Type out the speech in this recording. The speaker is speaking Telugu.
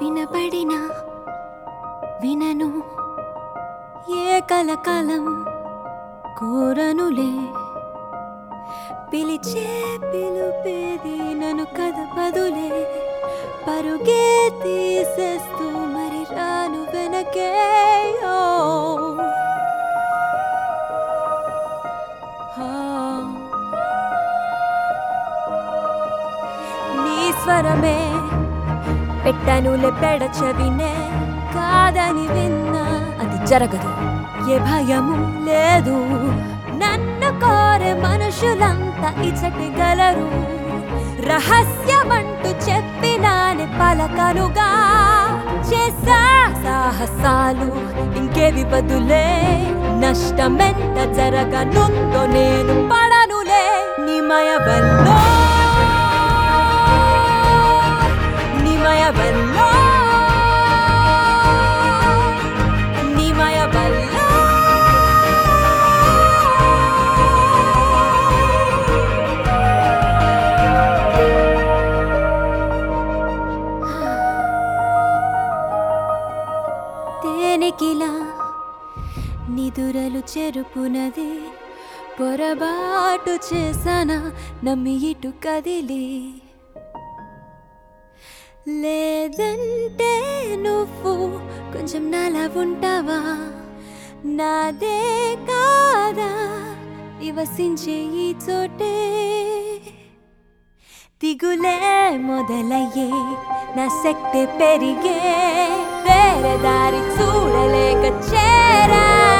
వినబడిన వినను ఏ కలకలం కోరనులే పిలిచే పిలుపేది నన్ను కదపదులే పరుగే తీసేస్తూ మరి రాను వెనకే ఓ. ఆ. నీ స్వరమే పెట్టనులే పెడ చెవినే కాదని విన్నా అది జరగదు ఏ భయము లేదు నన్ను కోరే మనుషులంతా ఇచ్చటిగలరు రహస్యమంటూ చెప్పినాని పలకనుగా చేసా సాహసాలు ఇంకేవి బదులే నష్టమెంత జరగనుందో నేను పడనులే నిమయ వెళ్ళో నిమయ వెళ్ళో నిమయ వెళ్ళో తేనెకిలా నిదురలు చెరుపునది పొరబాటు చేసాన నమ్మి ఇటు కదిలి లేదంటే నువ్వు కొంచెం నాలా ఉంటావా నాదే కాదా నివసించే ఈ చోటే దిగులే మొదలయ్యే నా శక్తి పెరిగే వేరే దారి చూడలేక చేరా